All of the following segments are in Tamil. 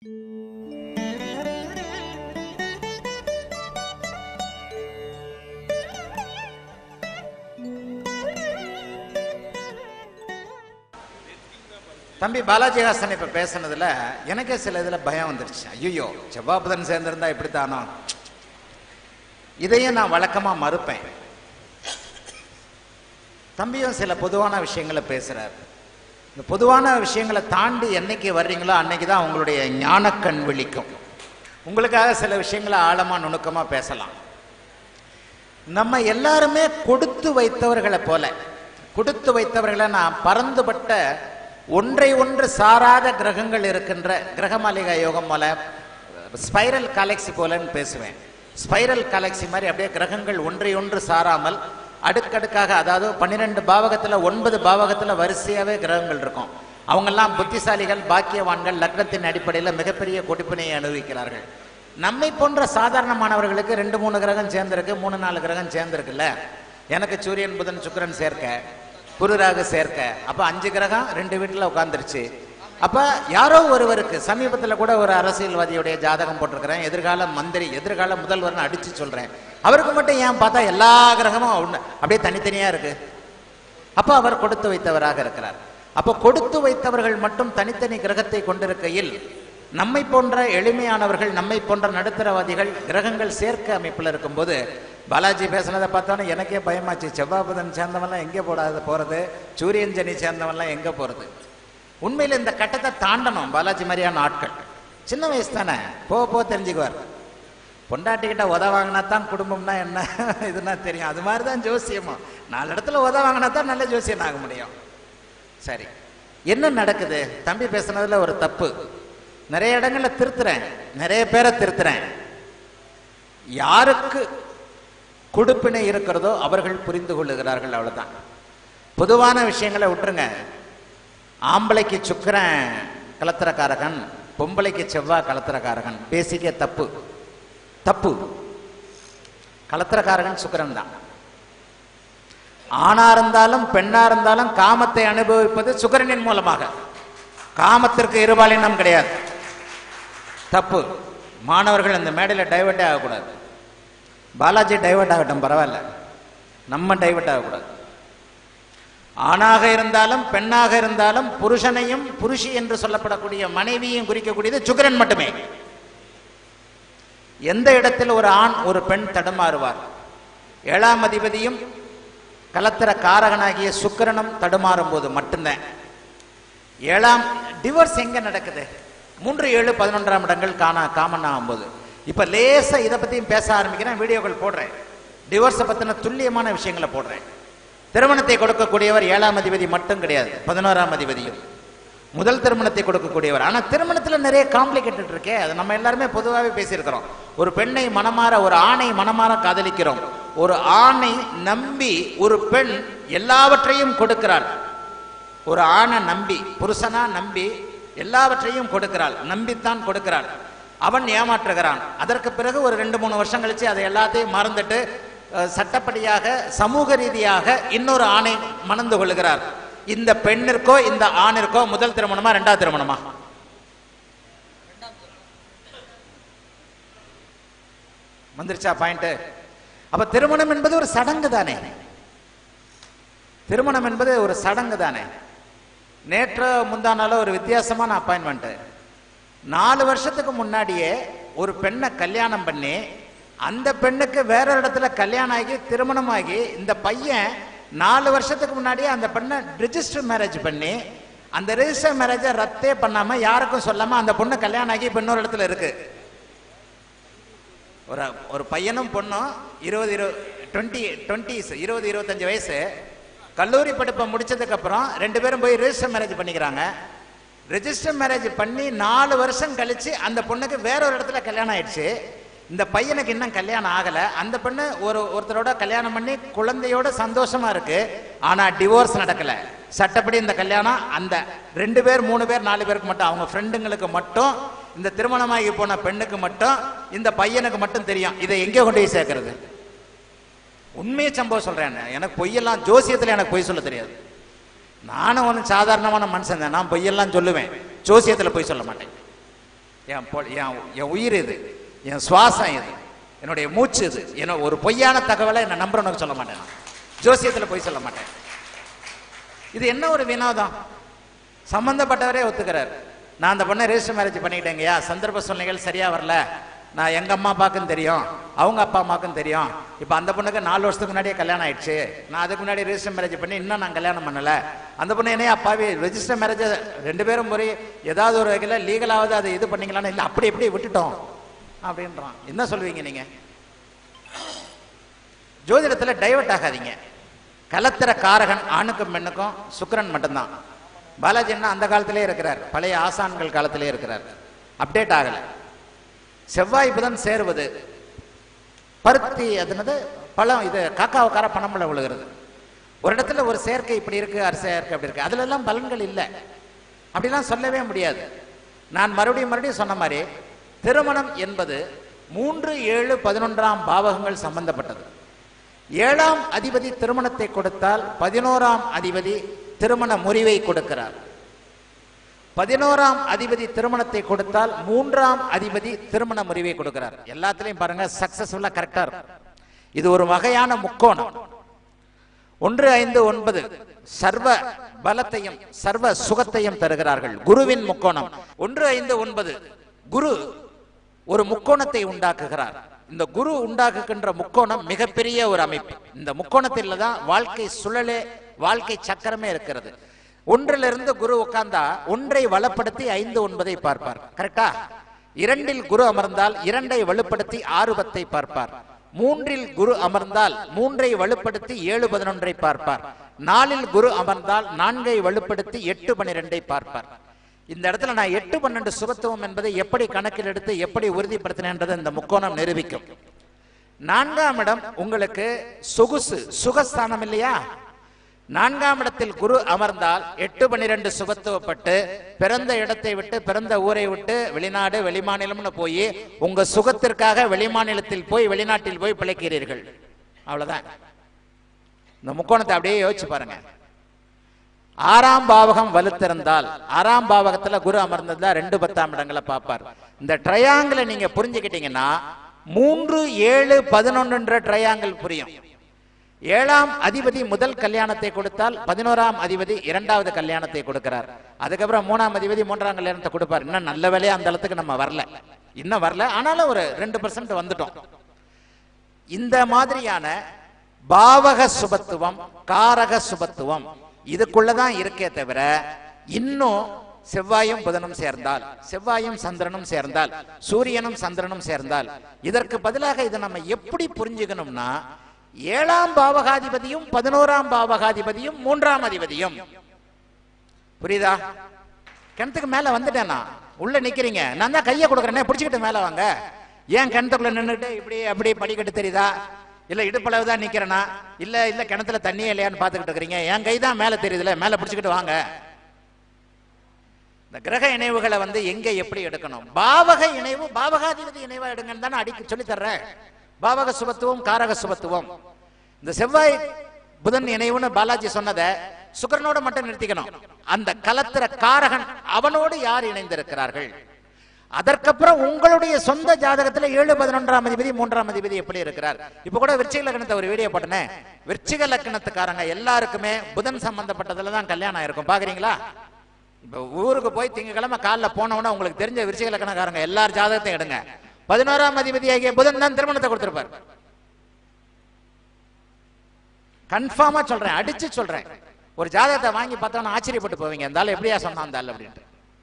தம்பி பாலாஜி ஹாசன் இப்ப பேசுனதுல எனக்கே சில இதுல பயம் வந்துருச்சு ஐயோ செவ்வாபுதன் சேர்ந்திருந்தா இப்படித்தானோ இதையும் நான் வழக்கமா மறுப்பேன் தம்பியும் சில பொதுவான விஷயங்களை பேசுறாரு இந்த பொதுவான விஷயங்களை தாண்டி என்னைக்கு வர்றீங்களோ அன்னைக்கு தான் உங்களுடைய ஞானக்கண் விழிக்கும் உங்களுக்காக சில விஷயங்களை ஆழமா நுணுக்கமா பேசலாம் நம்ம எல்லாருமே கொடுத்து வைத்தவர்களை போல கொடுத்து வைத்தவர்களை நான் பறந்துபட்ட ஒன்றை ஒன்று சாராத கிரகங்கள் இருக்கின்ற கிரகமாளிகா யோகம் போல ஸ்பைரல் காலக்சி போலன்னு பேசுவேன் ஸ்பைரல் காலக்சி மாதிரி அப்படியே கிரகங்கள் ஒன்றை ஒன்று சாராமல் அடுக்கடுக்காக அதாவது பன்னிரெண்டு பாவகத்துல ஒன்பது பாவகத்துல வரிசையாவே கிரகங்கள் இருக்கும் அவங்கெல்லாம் புத்திசாலிகள் பாக்கியவான்கள் லக்னத்தின் அடிப்படையில் மிகப்பெரிய கொடுப்பினையை அனுபவிக்கிறார்கள் நம்மை போன்ற சாதாரணமானவர்களுக்கு ரெண்டு மூணு கிரகம் சேர்ந்திருக்கு மூணு நாலு கிரகம் சேர்ந்திருக்குல்ல எனக்கு சூரியன் புதன் சுக்கிரன் சேர்க்க குருராகு சேர்க்க அப்ப அஞ்சு கிரகம் ரெண்டு வீட்டுல உட்கார்ந்துருச்சு அப்ப யாரோ ஒருவருக்கு சமீபத்துல கூட ஒரு அரசியல்வாதியுடைய ஜாதகம் போட்டிருக்கிறேன் எதிர்கால மந்திரி எதிர்கால முதல்வர்னு அடிச்சு சொல்றேன் அவருக்கு மட்டும் ஏன் பார்த்தா எல்லா கிரகமும் ஒண்ணு அப்படியே தனித்தனியா இருக்கு அப்ப அவர் கொடுத்து வைத்தவராக இருக்கிறார் அப்ப கொடுத்து வைத்தவர்கள் மட்டும் தனித்தனி கிரகத்தை கொண்டிருக்கையில் நம்மை போன்ற எளிமையானவர்கள் நம்மை போன்ற நடுத்தரவாதிகள் கிரகங்கள் சேர்க்க அமைப்பில் இருக்கும்போது பாலாஜி பேசுனதை பார்த்தோன்னே எனக்கே பயமாச்சு செவ்வாய் புதன் சேர்ந்தவன்லாம் எங்கே போடாது போறது சூரியன் சனி சேர்ந்தவன்லாம் எங்க போறது உண்மையில் இந்த கட்டத்தை தாண்டணும் பாலாஜி மாதிரியான ஆட்கள் சின்ன வயசு தானே போக போக தெரிஞ்சுக்குவார் பொண்டாட்டிக்கிட்ட உத வாங்கினா தான் குடும்பம்னா என்ன இதுனா தெரியும் அது மாதிரி தான் ஜோசியமும் நாலு இடத்துல உத வாங்கினா தான் நல்ல ஜோசியம் ஆக முடியும் சரி என்ன நடக்குது தம்பி பேசுனதுல ஒரு தப்பு நிறைய இடங்கள்ல திருத்துறேன் நிறைய பேரை திருத்துறேன் யாருக்கு கொடுப்பினை இருக்கிறதோ அவர்கள் புரிந்து கொள்ளுகிறார்கள் அவ்வளவுதான் பொதுவான விஷயங்களை விட்டுருங்க ஆம்பளைக்கு சுக்கிரன் கலத்திரக்காரகன் பொம்பளைக்கு செவ்வாய் கலத்திரக்காரகன் பேசிக்கே தப்பு தப்பு கலத்திரக்காரகன் சுக்கிரன் தான் ஆணா இருந்தாலும் பெண்ணா இருந்தாலும் காமத்தை அனுபவிப்பது சுக்கிரனின் மூலமாக காமத்திற்கு இருபாலினம் கிடையாது தப்பு மாணவர்கள் இந்த மேடையில் டைவர்ட்டே ஆகக்கூடாது பாலாஜி டைவர்ட் ஆகட்டும் பரவாயில்ல நம்ம டைவர்ட் ஆகக்கூடாது ஆணாக இருந்தாலும் பெண்ணாக இருந்தாலும் புருஷனையும் புருஷி என்று சொல்லப்படக்கூடிய மனைவியையும் குறிக்கக்கூடியது சுக்கிரன் மட்டுமே எந்த இடத்தில் ஒரு ஆண் ஒரு பெண் தடுமாறுவார் ஏழாம் அதிபதியும் கலத்திர காரகனாகிய சுக்கிரனும் தடுமாறும் போது மட்டும்தான் ஏழாம் டிவோர்ஸ் எங்க நடக்குது மூன்று ஏழு பதினொன்றாம் இடங்கள் காண காமன் ஆகும்போது இப்ப லேசா இதை பத்தியும் பேச ஆரம்பிக்கிறேன் வீடியோக்கள் போடுறேன் டிவோர்ஸை பத்தின துல்லியமான விஷயங்களை போடுறேன் திருமணத்தை கொடுக்கக்கூடியவர் ஏழாம் அதிபதி மட்டும் கிடையாது பதினோராம் அதிபதியும் முதல் திருமணத்தை கொடுக்கக்கூடியவர் ஆனா திருமணத்துல நிறைய காம்ப்ளிகேட்டட் இருக்கே அது நம்ம எல்லாருமே பொதுவாகவே பேசியிருக்கிறோம் ஒரு பெண்ணை மனமாற ஒரு ஆணை மனமாற காதலிக்கிறோம் ஒரு ஆணை நம்பி ஒரு பெண் எல்லாவற்றையும் கொடுக்கிறாள் ஒரு ஆணை நம்பி புருஷனா நம்பி எல்லாவற்றையும் கொடுக்கிறாள் நம்பித்தான் கொடுக்கிறாள் அவன் ஏமாற்றுகிறான் அதற்கு பிறகு ஒரு ரெண்டு மூணு வருஷம் கழிச்சு அதை எல்லாத்தையும் மறந்துட்டு அஹ், சட்டப்படியாக சமூக ரீதியாக இன்னொரு ஆணை மணந்து கொள்கிறார் இந்த பெண்ணிற்கோ இந்த ஆணிற்கோ முதல் திருமணமா ரெண்டாவது திருமணமா வந்துருச்சா பாயிண்ட் அப்ப திருமணம் என்பது ஒரு சடங்கு தானே திருமணம் என்பது ஒரு சடங்கு தானே நேற்று முந்தானால ஒரு வித்தியாசமான அப்பாயின்மெண்ட் நாலு வருஷத்துக்கு முன்னாடியே ஒரு பெண்ணை கல்யாணம் பண்ணி அந்த பெண்ணுக்கு வேற ஒரு இடத்துல கல்யாணம் ஆகி திருமணம் ஆகி இந்த பையன் நாலு வருஷத்துக்கு முன்னாடியே அந்த பெண்ணை ரிஜிஸ்டர் மேரேஜ் பண்ணி அந்த ரிஜிஸ்டர் மேரேஜை ரத்தே பண்ணாம யாருக்கும் சொல்லாம அந்த பொண்ணு கல்யாணம் ஆகி இப்ப இன்னொரு இடத்துல இருக்கு ஒரு ஒரு பையனும் பொண்ணும் இருபது இருபது டுவெண்ட்டி டுவெண்ட்டிஸ் இருபது இருபத்தஞ்சு வயசு கல்லூரி படிப்பை முடிச்சதுக்கு அப்புறம் ரெண்டு பேரும் போய் ரெஜிஸ்டர் மேரேஜ் பண்ணிக்கிறாங்க ரெஜிஸ்டர் மேரேஜ் பண்ணி நாலு வருஷம் கழிச்சு அந்த பொண்ணுக்கு வேற ஒரு இடத்துல கல்யாணம் ஆயிடுச்சு இந்த பையனுக்கு இன்னும் கல்யாணம் ஆகல அந்த பொண்ணு ஒரு ஒருத்தரோட கல்யாணம் பண்ணி குழந்தையோட சந்தோஷமா இருக்கு ஆனா டிவோர்ஸ் நடக்கல சட்டப்படி இந்த கல்யாணம் அந்த ரெண்டு பேர் மூணு பேர் நாலு பேருக்கு மட்டும் அவங்க ஃப்ரெண்டுங்களுக்கு மட்டும் இந்த திருமணமாகி போன பெண்ணுக்கு மட்டும் இந்த பையனுக்கு மட்டும் தெரியும் இதை எங்கே கொண்டு போய் சேர்க்கறது உண்மையை சம்பவம் சொல்றேன் எனக்கு பொய்யெல்லாம் ஜோசியத்துல எனக்கு பொய் சொல்ல தெரியாது நானும் ஒன்றும் சாதாரணமான மனுஷன் தான் நான் பொய்யெல்லாம் சொல்லுவேன் ஜோசியத்துல பொய் சொல்ல மாட்டேன் என் பொ- என் என் உயிர் இது என் சுவாசம் இது என்னுடைய மூச்சு இது என்ன ஒரு பொய்யான தகவலை என்ன நம்புறவனுக்கு சொல்ல மாட்டேன் நான். ஜோசியத்துல போய் சொல்ல மாட்டேன் இது என்ன ஒரு வினோதம் சம்பந்தப்பட்டவரே ஒத்துக்கிறார் நான் அந்த பொண்ணை ரெஜிஸ்டர் மேரேஜ் பண்ணிக்கிட்டேங்கய்யா சந்தர்ப்ப சூழ்நிலைகள் சரியா வரல நான் எங்க அம்மா அப்பாவுக்கும் தெரியும் அவங்க அப்பா அம்மாவுக்கும் தெரியும் இப்போ அந்த பொண்ணுக்கு நாலு வருஷத்துக்கு முன்னாடியே கல்யாணம் ஆயிடுச்சு நான் அதுக்கு முன்னாடி ரெஜிஸ்டர் மேரேஜ் பண்ணி இன்னும் நான் கல்யாணம் பண்ணல அந்த பொண்ணு என்னைய அப்பாவே ரெஜிஸ்டர் மேரேஜ் ரெண்டு பேரும் போய் ஏதாவது ஒரு வகையில் லீகலாவது அதை இது பண்ணீங்களான்னு இல்லை அப்படி எப்படி விட்டுட்டோம் அப்படின்றான் என்ன சொல்லுவீங்க நீங்க ஜோதிடத்தில் டைவர்ட் ஆகாதீங்க கலத்திர காரகன் ஆணுக்கும் பெண்ணுக்கும் சுக்கிரன் மட்டும்தான் பாலாஜி அண்ணா அந்த காலத்திலே இருக்கிறார் பழைய ஆசான்கள் காலத்திலே இருக்கிறார் அப்டேட் ஆகல செவ்வாய் புதன் சேருவது பருத்தி அதுனது பழம் இது காக்காவுக்கார பணமுள்ள விழுகிறது ஒரு இடத்துல ஒரு சேர்க்கை இப்படி இருக்கு அரை சேர்க்கை அப்படி இருக்கு அதுல எல்லாம் பலன்கள் இல்லை அப்படிலாம் சொல்லவே முடியாது நான் மறுபடியும் மறுபடியும் சொன்ன மாதிரி திருமணம் என்பது மூன்று ஏழு பதினொன்றாம் பாவகங்கள் சம்பந்தப்பட்டது ஏழாம் அதிபதி திருமணத்தை கொடுத்தால் பதினோராம் அதிபதி திருமண முறிவை கொடுக்கிறார் பதினோராம் அதிபதி திருமணத்தை கொடுத்தால் மூன்றாம் அதிபதி திருமண முறிவை கொடுக்கிறார் எல்லாத்துலயும் பாருங்க சக்சஸ்ஃபுல்லா கரெக்டா இருக்கும் இது ஒரு வகையான முக்கோணம் ஒன்று ஐந்து ஒன்பது சர்வ பலத்தையும் சர்வ சுகத்தையும் தருகிறார்கள் குருவின் முக்கோணம் ஒன்று ஐந்து ஒன்பது குரு ஒரு முக்கோணத்தை உண்டாக்குகிறார் இந்த குரு உண்டாக்குகின்ற முக்கோணம் மிகப்பெரிய ஒரு அமைப்பு இந்த முக்கோணத்தில் தான் வாழ்க்கை சுழலே வாழ்க்கை சக்கரமே இருக்கிறது ஒன்றிலிருந்து குரு உட்கார்ந்தா ஒன்றை வளப்படுத்தி ஐந்து ஒன்பதை பார்ப்பார் கரெக்டா இரண்டில் குரு அமர்ந்தால் இரண்டை வலுப்படுத்தி ஆறு பத்தை பார்ப்பார் மூன்றில் குரு அமர்ந்தால் மூன்றை வலுப்படுத்தி ஏழு பதினொன்றை பார்ப்பார் நாலில் குரு அமர்ந்தால் நான்கை வலுப்படுத்தி எட்டு பனிரெண்டை பார்ப்பார் இந்த இடத்துல நான் எட்டு பன்னெண்டு சுகத்துவம் என்பதை எப்படி கணக்கில் எடுத்து எப்படி உறுதிப்படுத்தினேன்றதை இந்த முக்கோணம் நிரூபிக்கும் நான்காம் இடம் உங்களுக்கு சொகுசு சுகஸ்தானம் இல்லையா நான்காம் இடத்தில் குரு அமர்ந்தால் எட்டு பன்னிரண்டு சுகத்துவப்பட்டு பிறந்த இடத்தை விட்டு பிறந்த ஊரை விட்டு வெளிநாடு வெளிமாநிலம்னு போய் உங்க சுகத்திற்காக வெளிமாநிலத்தில் போய் வெளிநாட்டில் போய் பிழைக்கிறீர்கள் அவ்வளவுதான் இந்த முக்கோணத்தை அப்படியே யோசிச்சு பாருங்க ஆறாம் பாவகம் வலுத்திருந்தால் ஆறாம் பாவகத்துல குரு அமர்ந்ததா ரெண்டு பத்தாம் இடங்களை பார்ப்பார் இந்த ட்ரையாங்கிளை நீங்க புரிஞ்சுக்கிட்டீங்கன்னா மூன்று ஏழு பதினொன்றுன்ற ட்ரையாங்கிள் புரியும் ஏழாம் அதிபதி முதல் கல்யாணத்தை கொடுத்தால் பதினோராம் அதிபதி இரண்டாவது கல்யாணத்தை கொடுக்கிறார் அதுக்கப்புறம் மூணாம் அதிபதி மூன்றாம் கல்யாணத்தை கொடுப்பார் இன்னும் நல்ல வேலையா அந்த இடத்துக்கு நம்ம வரல இன்னும் வரல ஆனாலும் ஒரு ரெண்டு பர்சன்ட் வந்துட்டோம் இந்த மாதிரியான பாவக சுபத்துவம் காரக சுபத்துவம் இதுக்குள்ளதான் இருக்கே தவிர இன்னும் செவ்வாயும் புதனும் சேர்ந்தால் செவ்வாயும் சந்திரனும் சேர்ந்தால் சூரியனும் சந்திரனும் சேர்ந்தால் இதற்கு பதிலாக இதை நம்ம எப்படி புரிஞ்சுக்கணும்னா ஏழாம் பாவகாதிபதியும் பதினோராம் பாவகாதிபதியும் மூன்றாம் அதிபதியும் புரியுதா கிணத்துக்கு மேல வந்துட்டேன் நான் உள்ள நிக்கிறீங்க நான் தான் கையை கொடுக்குறேனே பிடிச்சிக்கிட்டு மேல வாங்க ஏன் கிணத்துக்குள்ள நின்றுட்டு இப்படி அப்படி படிக்கட்டு தெரியுதா இல்ல இடுப்பளவு தான் நிக்கிறேனா இல்ல இல்ல கிணத்துல தண்ணியே இல்லையான்னு பாத்துக்கிட்டு இருக்கிறீங்க என் கை தான் மேல தெரியுதுல மேல பிடிச்சிக்கிட்டு வாங்க இந்த கிரக இணைவுகளை வந்து எங்க எப்படி எடுக்கணும் பாவக இணைவு பாவகாதிபதி இணைவா எடுங்கன்னு தானே அடிக்க சொல்லி தர்றேன் பாவக சுபத்துவம் காரக சுபத்துவம் இந்த செவ்வாய் புதன் இணைவுன்னு பாலாஜி சொன்னதை சுக்கரனோட மட்டும் நிறுத்திக்கணும் அந்த கலத்திர காரகன் அவனோடு யார் இணைந்திருக்கிறார்கள் அதற்கப்புறம் உங்களுடைய சொந்த ஜாதகத்துல ஏழு பதினொன்றாம் அதிபதி மூன்றாம் அதிபதி எப்படி இருக்கிறார் இப்ப கூட விருச்சிக லக்னத்தை ஒரு வீடியோ போட்டனே விருச்சிக லக்னத்துக்காரங்க எல்லாருக்குமே புதன் சம்பந்தப்பட்டதுல தான் கல்யாணம் ஆயிருக்கும் பாக்குறீங்களா இப்ப ஊருக்கு போய் திங்கக்கிழமை காலைல போனவொன்னே உங்களுக்கு தெரிஞ்ச விருச்சிக லக்னக்காரங்க எல்லார் ஜாதகத்தையும் எடுங்க பதினோராம் அதிபதி ஆகிய புதன் தான் திருமணத்தை கொடுத்திருப்பார் கன்ஃபார்மா சொல்றேன் அடிச்சு சொல்றேன் ஒரு ஜாதகத்தை வாங்கி பார்த்தோம்னா ஆச்சரியப்பட்டு போவீங்க இந்த ஆள் எப்படியா சொன்னான் அந்த ஆள் அப்படின்ட்டு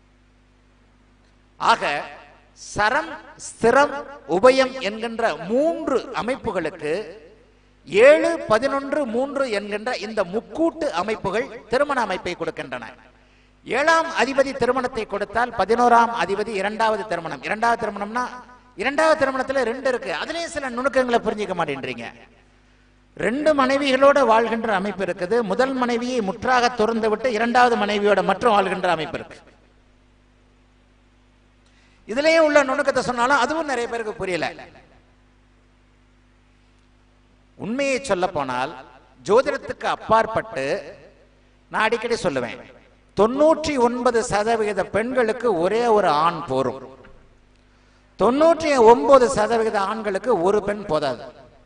ஆக சரம் ஸ்திரம் உபயம் என்கின்ற மூன்று அமைப்புகளுக்கு ஏழு பதினொன்று மூன்று என்கின்ற இந்த முக்கூட்டு அமைப்புகள் திருமண அமைப்பை கொடுக்கின்றன ஏழாம் அதிபதி திருமணத்தை கொடுத்தால் பதினோராம் அதிபதி இரண்டாவது திருமணம் இரண்டாவது திருமணம்னா இரண்டாவது திருமணத்துல ரெண்டு இருக்கு அதுலயும் சில நுணுக்கங்களை புரிஞ்சுக்க மாட்டேன்றீங்க ரெண்டு மனைவிகளோட வாழ்கின்ற அமைப்பு இருக்குது முதல் மனைவியை முற்றாக துறந்து விட்டு இரண்டாவது மனைவியோட மட்டும் வாழ்கின்ற அமைப்பு இருக்கு இதுலயும் உள்ள நுணுக்கத்தை சொன்னாலும் அதுவும் நிறைய பேருக்கு புரியல உண்மையை சொல்ல போனால் ஜோதிடத்துக்கு அப்பாற்பட்டு நான் அடிக்கடி சொல்லுவேன் தொண்ணூற்றி ஒன்பது சதவிகித பெண்களுக்கு ஒரே ஒரு ஆண் போரும் தொண்ணூற்றி ஒன்பது சதவிகித ஆண்களுக்கு ஒரு பெண் போதாது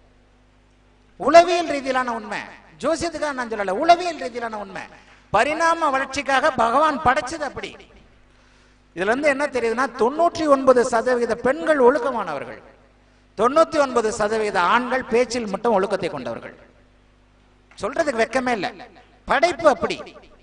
உளவியல் ரீதியிலான உண்மை ஜோசியத்துக்காக நான் சொல்லல உளவியல் ரீதியிலான உண்மை பரிணாம வளர்ச்சிக்காக பகவான் படைச்சது அப்படி இதுல இருந்து என்ன தெரியுதுன்னா தொண்ணூற்றி ஒன்பது சதவிகித பெண்கள் ஒழுக்கமானவர்கள் தொண்ணூத்தி ஒன்பது சதவிகித ஆண்கள் பேச்சில் மட்டும் ஒழுக்கத்தை கொண்டவர்கள் சொல்றதுக்கு வெக்கமே இல்லை படைப்பு அப்படி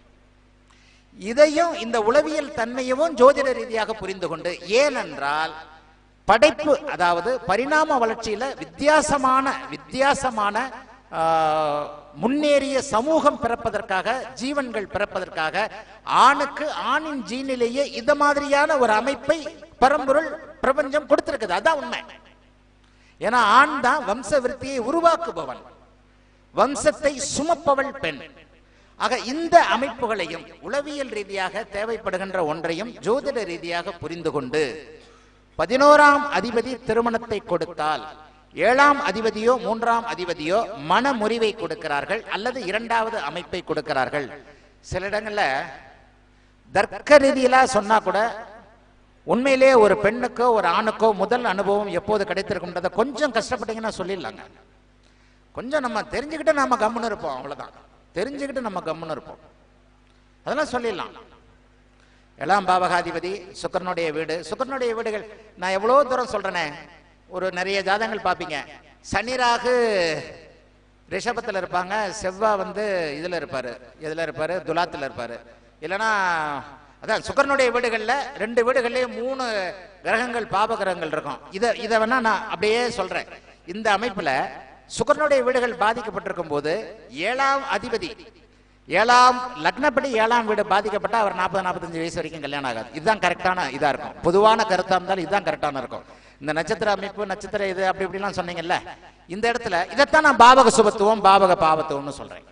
இதையும் இந்த உளவியல் தன்மையவும் ஜோதிட ரீதியாக புரிந்து கொண்டு ஏனென்றால் படைப்பு அதாவது பரிணாம வளர்ச்சியில வித்தியாசமான வித்தியாசமான ஆ, முன்னேறிய சமூகம் பிறப்பதற்காக ஜீவன்கள் பிறப்பதற்காக ஆணுக்கு ஆணின் ஜீனிலேயே இந்த மாதிரியான ஒரு அமைப்பை பரம்பொருள் பிரபஞ்சம் கொடுத்திருக்குது அதான் உண்மை ஏன்னா ஆண் தான் வம்ச விருத்தியை உருவாக்குபவன் வம்சத்தை சுமப்பவள் பெண் ஆக இந்த அமைப்புகளையும் உளவியல் ரீதியாக தேவைப்படுகின்ற ஒன்றையும் ஜோதிட ரீதியாக புரிந்து கொண்டு பதினோராம் அதிபதி திருமணத்தை கொடுத்தால் ஏழாம் அதிபதியோ மூன்றாம் அதிபதியோ மன முறிவை கொடுக்கிறார்கள் அல்லது இரண்டாவது அமைப்பை கொடுக்கிறார்கள் சில இடங்கள்ல தர்க்க ரீதியில சொன்னா கூட உண்மையிலேயே ஒரு பெண்ணுக்கோ ஒரு ஆணுக்கோ முதல் அனுபவம் எப்போது கிடைத்திருக்கும்ன்றதை கொஞ்சம் கஷ்டப்பட்டீங்கன்னா சொல்லிடலாங்க கொஞ்சம் நம்ம தெரிஞ்சுக்கிட்டு நம்ம கம்முன்னு இருப்போம் அவ்வளவுதான் தெரிஞ்சுக்கிட்டு நம்ம கம்முன்னு இருப்போம் அதெல்லாம் சொல்லிடலாம் எல்லாம் பாவகாதிபதி சுக்கரனுடைய வீடு சுக்கரனுடைய வீடுகள் நான் எவ்வளோ தூரம் சொல்றேனே ஒரு நிறைய ஜாதகங்கள் பார்ப்பீங்க சனி ராகு ரிஷபத்தில் இருப்பாங்க செவ்வாய் வந்து இதில் இருப்பாரு இதில் இருப்பாரு துலாத்தில் இருப்பாரு இல்லைன்னா அதான் சுக்கரனுடைய வீடுகளில் ரெண்டு வீடுகள்லேயும் மூணு கிரகங்கள் பாப கிரகங்கள் இருக்கும் இதை இதை வேணா நான் அப்படியே சொல்றேன் இந்த அமைப்பில் சுக்கரனுடைய வீடுகள் பாதிக்கப்பட்டிருக்கும் போது ஏழாம் அதிபதி ஏழாம் லக்னப்படி ஏழாம் வீடு பாதிக்கப்பட்டா அவர் நாற்பது நாற்பத்தஞ்சு வயசு வரைக்கும் கல்யாணம் ஆகாது இதுதான் கரெக்டான இதா இருக்கும் பொதுவான கருத்தா இருந்தாலும் இதுதான் கரெக்டான இருக்கும் இந்த நட்சத்திர அமைப்பு நட்சத்திர இது அப்படி இப்படிலாம் சொன்னீங்கல்ல இந்த இடத்துல இதைத்தான் நான் பாவக சுபத்துவம் பாவக பாவத்துவம்னு சொல்றேன்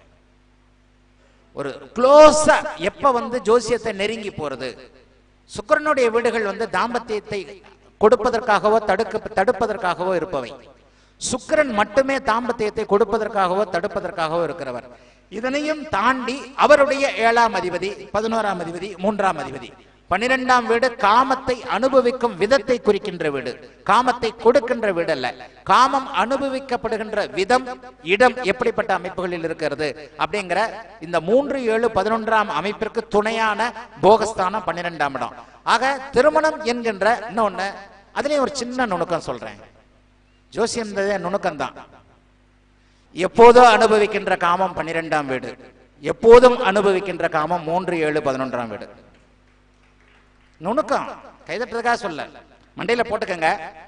ஒரு க்ளோஸா எப்ப வந்து ஜோசியத்தை நெருங்கி போறது சுக்கிரனுடைய வீடுகள் வந்து தாம்பத்தியத்தை கொடுப்பதற்காகவோ தடுக்க தடுப்பதற்காகவோ இருப்பவை சுக்கிரன் மட்டுமே தாம்பத்தியத்தை கொடுப்பதற்காகவோ தடுப்பதற்காகவோ இருக்கிறவர் இதனையும் தாண்டி அவருடைய ஏழாம் அதிபதி பதினோராம் அதிபதி மூன்றாம் அதிபதி பன்னிரெண்டாம் வீடு காமத்தை அனுபவிக்கும் விதத்தை குறிக்கின்ற வீடு காமத்தை கொடுக்கின்ற வீடு அல்ல காமம் அனுபவிக்கப்படுகின்ற விதம் இடம் எப்படிப்பட்ட அமைப்புகளில் இருக்கிறது அப்படிங்கிற இந்த மூன்று ஏழு பதினொன்றாம் அமைப்பிற்கு துணையான போகஸ்தானம் பன்னிரெண்டாம் இடம் ஆக திருமணம் என்கின்ற இன்னொன்னு அதுலயும் ஒரு சின்ன நுணுக்கம் சொல்றேன் ஜோசியம் நுணுக்கம் தான் எப்போதோ அனுபவிக்கின்ற காமம் பன்னிரெண்டாம் வீடு எப்போதும் அனுபவிக்கின்ற காமம் மூன்று ஏழு பதினொன்றாம் வீடு நுணுக்கம் கைதட்டுறதுக்காக சொல்ல மண்டையில போட்டுக்கங்க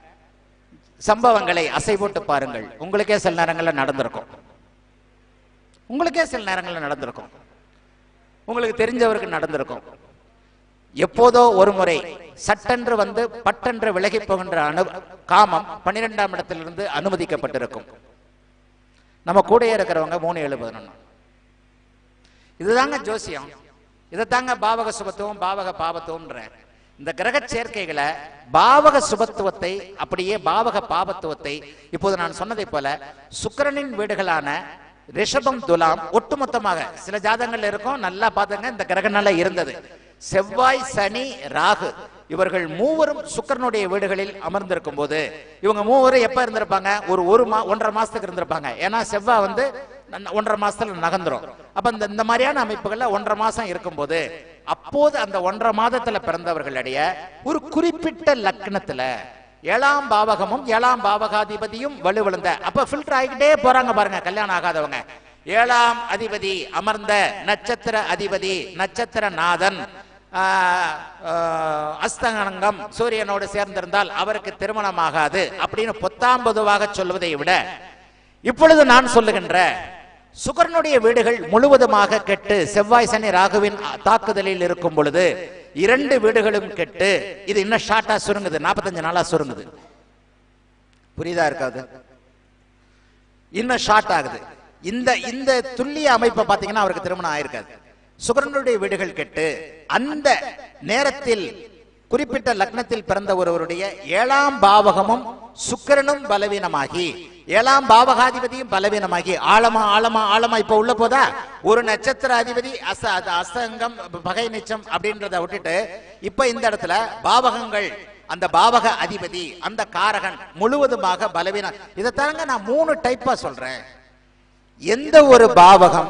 சம்பவங்களை அசை போட்டு பாருங்கள் உங்களுக்கே சில நேரங்களில் நடந்திருக்கும் உங்களுக்கே சில நேரங்களில் நடந்திருக்கும் உங்களுக்கு தெரிஞ்சவருக்கு நடந்திருக்கும் எப்போதோ ஒரு முறை சட்டென்று வந்து பட்டென்று விலகி போகின்ற அனு காமம் பன்னிரெண்டாம் இடத்திலிருந்து அனுமதிக்கப்பட்டிருக்கும் நம்ம கூடயே இருக்கிறவங்க மூணு ஏழு பதினொன்று இதுதாங்க ஜோசியம் இதைத்தாங்க பாவக சுபத்துவம் பாவக பாவத்துவம்ன்ற இந்த கிரக சேர்க்கைகளை பாவக சுபத்துவத்தை அப்படியே பாவக பாவத்துவத்தை இப்போது நான் சொன்னதை போல சுக்கிரனின் வீடுகளான ரிஷபம் துலாம் ஒட்டுமொத்தமாக சில ஜாதகங்கள் இருக்கும் நல்லா பார்த்துங்க இந்த கிரகனால இருந்தது செவ்வாய் சனி ராகு இவர்கள் மூவரும் சுக்கிரனுடைய வீடுகளில் அமர்ந்திருக்கும் போது இவங்க மூவரும் எப்ப இருந்திருப்பாங்க ஒரு ஒரு மா ஒன்றரை மாசத்துக்கு இருந்திருப்பாங்க ஏன்னா செவ்வாய் வந்து ந- ஒன்றரை மாசத்துல நகர்ந்துரும் அப்ப இந்த இந்த மாதிரியான அமைப்புகள்ல ஒன்றரை மாசம் இருக்கும்போது அப்போது அந்த ஒன்றரை மாதத்துல பிறந்தவர்களுடைய ஒரு குறிப்பிட்ட லக்னத்துல ஏழாம் பாவகமும் ஏழாம் பாவகாதிபதியும் வலுவிழந்த அப்ப ஃபில்டர் ஆகிக்கிட்டே போறாங்க பாருங்க கல்யாணம் ஆகாதவங்க ஏழாம் அதிபதி அமர்ந்த நட்சத்திர அதிபதி நட்சத்திர நாதன் ஆஹ், ஆஹ், அஸ்தங்கனம் சூரியனோடு சேர்ந்திருந்தால் அவருக்கு திருமணம் ஆகாது அப்படின்னு பொத்தாம் பொதுவாக சொல்வதை விட இப்பொழுது நான் சொல்லுகின்ற சுகரனுடைய வீடுகள் முழுவதுமாக கெட்டு செவ்வாய் சனி ராகுவின் தாக்குதலில் இருக்கும் பொழுது இரண்டு வீடுகளும் கெட்டு இது இன்னும் ஷார்ட்டா சுருங்குது நாற்பத்தஞ்சு நாளா சுருங்குது புரியுதா இருக்காது இன்னும் ஷார்ட் ஆகுது இந்த இந்த துல்லிய அமைப்பை பார்த்தீங்கன்னா அவருக்கு திருமணம் ஆயிருக்காது சுகரனுடைய வீடுகள் கெட்டு அந்த நேரத்தில் குறிப்பிட்ட லக்னத்தில் பிறந்த ஒருவருடைய ஏழாம் பாவகமும் சுக்கிரனும் பலவீனமாகி ஏழாம் பாவகாதிபதியும் பலவீனமாகி ஆழமா ஆழமா ஆழமா இப்ப உள்ள போதா ஒரு நட்சத்திர அதிபதி அச அது அசங்கம் பகை நிச்சம் அப்படின்றத விட்டுட்டு இப்ப இந்த இடத்துல பாவகங்கள் அந்த பாவக அதிபதி அந்த காரகன் முழுவதுமாக பலவீனம் இதைத்தாங்க நான் மூணு டைப்பா சொல்றேன் எந்த ஒரு பாவகம்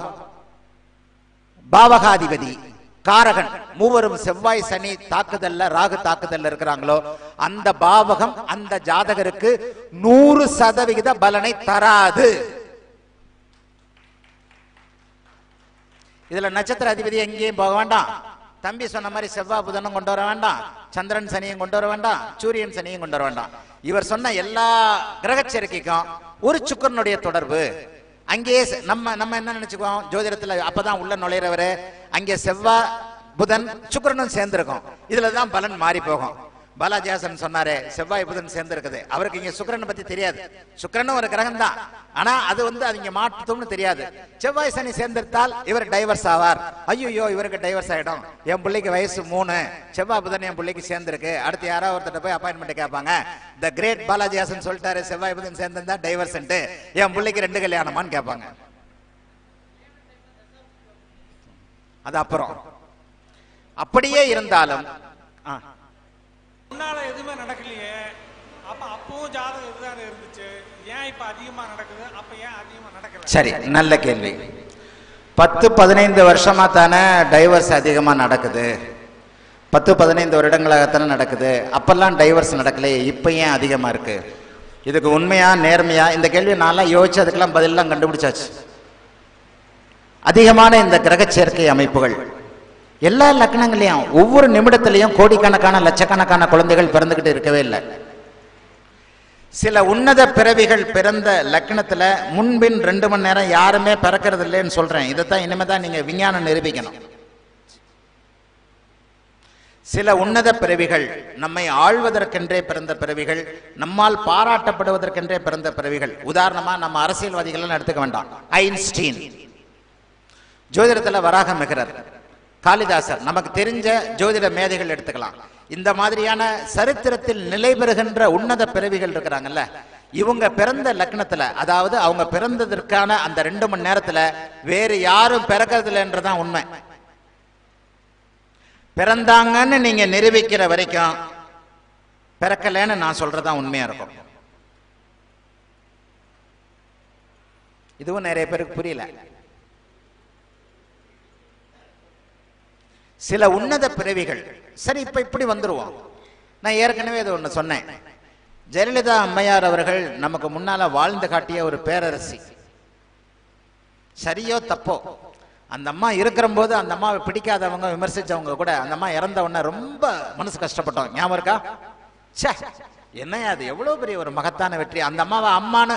பாவகாதிபதி காரகன் மூவரும் செவ்வாய் சனி தாக்குதல்ல ராகு தாக்குதல்ல இருக்கிறாங்களோ அந்த பாவகம் அந்த ஜாதகருக்கு நூறு சதவிகித பலனை தராது இதுல நட்சத்திர அதிபதி எங்கேயும் போக வேண்டாம் தம்பி சொன்ன மாதிரி செவ்வாய் புதனும் கொண்டு வர வேண்டாம் சந்திரன் சனியும் கொண்டு வர வேண்டாம் சூரியன் சனியும் கொண்டு வர வேண்டாம் இவர் சொன்ன எல்லா கிரக சேர்க்கைக்கும் ஒரு சுக்கரனுடைய தொடர்பு அங்கேயே செ- நம்ம நம்ம என்ன நினைச்சுக்குவோம் ஜோதிடத்துல அப்பதான் உள்ள நுழையிறவரு அங்கே செவ்வாய் புதன் சுக்கிரனும் சேர்ந்திருக்கும் இதுல தான் பலன் மாறி போகும் பாலாஜியாசன் சொன்னாரே செவ்வாய் புதன் சேர்ந்து இருக்குது அவருக்கு இங்க சுக்கிரனை பத்தி தெரியாது சுக்கிரனும் ஒரு கிரகம் தான் ஆனா அது வந்து அது இங்க மாற்றும்னு தெரியாது செவ்வாய் சனி சேர்ந்திருந்தால் இவர் டைவர்ஸ் ஆவார் ஐயோ இவருக்கு டைவர்ஸ் ஆயிடும் என் பிள்ளைக்கு வயசு மூணு செவ்வாய் புதன் என் பிள்ளைக்கு சேர்ந்திருக்கு அடுத்து யாராவது ஒருத்தர் போய் அப்பாயின்மெண்ட் கேட்பாங்க த கிரேட் பாலாஜியாசன் சொல்லிட்டாரு செவ்வாய் புதன் சேர்ந்திருந்தா டைவர்ஸ் என் பிள்ளைக்கு ரெண்டு கல்யாணமான்னு கேட்பாங்க அது அப்புறம் அப்படியே இருந்தாலும் ஆ முன்னால எதுவுமே நடக்கலையே அப்ப அப்பவும் ஜாதகம் இதுதான் இருந்துச்சு ஏன் இப்ப அதிகமா நடக்குது அப்ப ஏன் அதிகமா நடக்கல சரி நல்ல கேள்வி பத்து பதினைந்து வருஷமா தானே டைவர்ஸ் அதிகமாக நடக்குது பத்து பதினைந்து வருடங்களாகத்தானே நடக்குது அப்பெல்லாம் டைவர்ஸ் நடக்கலையே இப்போ ஏன் அதிகமாக இருக்கு இதுக்கு உண்மையா நேர்மையா இந்த கேள்வி நான்லாம் யோசிச்சு அதுக்கெல்லாம் பதிலெல்லாம் கண்டுபிடிச்சாச்சு அதிகமான இந்த கிரக சேர்க்கை அமைப்புகள் எல்லா லக்னங்களையும் ஒவ்வொரு நிமிடத்திலையும் கோடிக்கணக்கான லட்சக்கணக்கான குழந்தைகள் பிறந்துகிட்டு இருக்கவே இல்லை சில உன்னத பிறவிகள் பிறந்த லக்னத்துல முன்பின் ரெண்டு மணி நேரம் யாருமே பிறக்கிறது இல்லைன்னு சொல்றேன் இதைத்தான் இனிமே தான் நீங்க விஞ்ஞானம் நிரூபிக்கணும் சில உன்னத பிறவிகள் நம்மை ஆள்வதற்கென்றே பிறந்த பிறவிகள் நம்மால் பாராட்டப்படுவதற்கென்றே பிறந்த பிறவிகள் உதாரணமா நம்ம அரசியல்வாதிகள் எடுத்துக்க வேண்டாம் ஐன்ஸ்டீன் ஜோதிடத்துல வராக மிகரர் காளிதாசர் நமக்கு தெரிஞ்ச ஜோதிட மேதைகள் எடுத்துக்கலாம் இந்த மாதிரியான சரித்திரத்தில் நிலை பெறுகின்ற உன்னத பிறவிகள் இருக்கிறாங்கல்ல இவங்க பிறந்த லக்னத்துல அதாவது அவங்க பிறந்ததற்கான அந்த ரெண்டு மணி நேரத்துல வேறு யாரும் பிறக்கிறதில்லைன்றதான் உண்மை பிறந்தாங்கன்னு நீங்க நிரூபிக்கிற வரைக்கும் பிறக்கலைன்னு நான் சொல்றதுதான் உண்மையா இருக்கும் இதுவும் நிறைய பேருக்கு புரியல சில உன்னத பிறவிகள் சரி இப்ப இப்படி வந்துருவோம் நான் ஏற்கனவே இது ஒண்ணு சொன்னேன் ஜெயலலிதா அம்மையார் அவர்கள் நமக்கு முன்னால வாழ்ந்து காட்டிய ஒரு பேரரசி சரியோ தப்போ அந்த அம்மா இருக்கிற போது அந்த அம்மாவை பிடிக்காதவங்க விமர்சிச்சவங்க கூட அந்த அம்மா இறந்த உடனே ரொம்ப மனசு கஷ்டப்பட்டோம் ஞாபகம் இருக்கா ச்சே என்ன அது எவ்வளவு பெரிய ஒரு மகத்தான வெற்றி அந்த அம்மாவை அம்மான்னு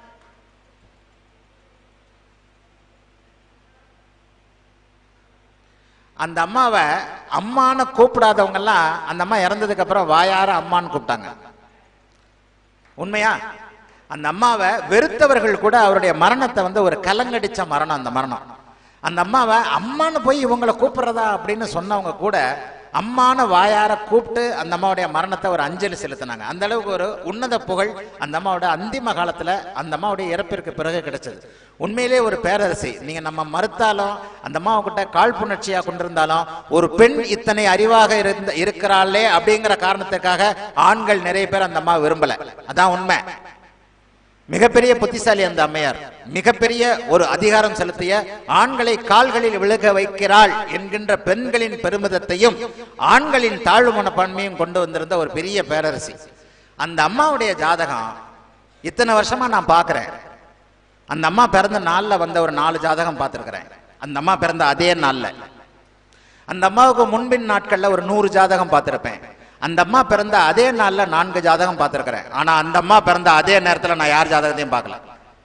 அந்த அம்மாவை அம்மான்னு கூப்பிடாதவங்க எல்லாம் அந்த அம்மா இறந்ததுக்கு அப்புறம் வாயார அம்மான்னு கூப்பிட்டாங்க உண்மையா அந்த அம்மாவை வெறுத்தவர்கள் கூட அவருடைய மரணத்தை வந்து ஒரு கலங்கடிச்ச மரணம் அந்த மரணம் அந்த அம்மாவை அம்மான்னு போய் இவங்களை கூப்பிடுறதா அப்படின்னு சொன்னவங்க கூட அம்மான்னு வாயார கூப்பிட்டு அந்த அம்மாவுடைய மரணத்தை ஒரு அஞ்சலி செலுத்தினாங்க அந்த அளவுக்கு ஒரு உன்னத புகழ் அந்த அம்மாவோட அந்திம காலத்துல அந்த அம்மாவுடைய இறப்பிற்கு பிறகு கிடைச்சது உண்மையிலே ஒரு பேரரசி நீங்க நம்ம மறுத்தாலும் அந்த அம்மாவுக்கிட்ட காழ்ப்புணர்ச்சியா கொண்டிருந்தாலும் ஒரு பெண் இத்தனை அறிவாக இருந்த இருக்கிறாளே அப்படிங்கிற காரணத்துக்காக ஆண்கள் நிறைய பேர் அந்த அம்மா விரும்பல அதான் உண்மை மிகப்பெரிய புத்திசாலி அந்த அம்மையார் மிகப்பெரிய ஒரு அதிகாரம் செலுத்திய ஆண்களை கால்களில் விழுக வைக்கிறாள் என்கின்ற பெண்களின் பெருமிதத்தையும் ஆண்களின் தாழ்வு மனப்பான்மையும் கொண்டு வந்திருந்த ஒரு பெரிய பேரரசி அந்த அம்மாவுடைய ஜாதகம் இத்தனை வருஷமா நான் பார்க்கிறேன் அந்த அம்மா பிறந்த நாள்ல வந்த ஒரு நாலு ஜாதகம் பார்த்திருக்கிறேன் அந்த அம்மா பிறந்த அதே நாள்ல அந்த அம்மாவுக்கு முன்பின் நாட்கள்ல ஒரு நூறு ஜாதகம் பார்த்திருப்பேன் அந்த அம்மா பிறந்த அதே நாள்ல நான்கு ஜாதகம் பார்த்திருக்கிறேன் ஆனா அந்த அம்மா பிறந்த அதே நேரத்துல நான் யார் ஜாதகத்தையும் பார்க்கல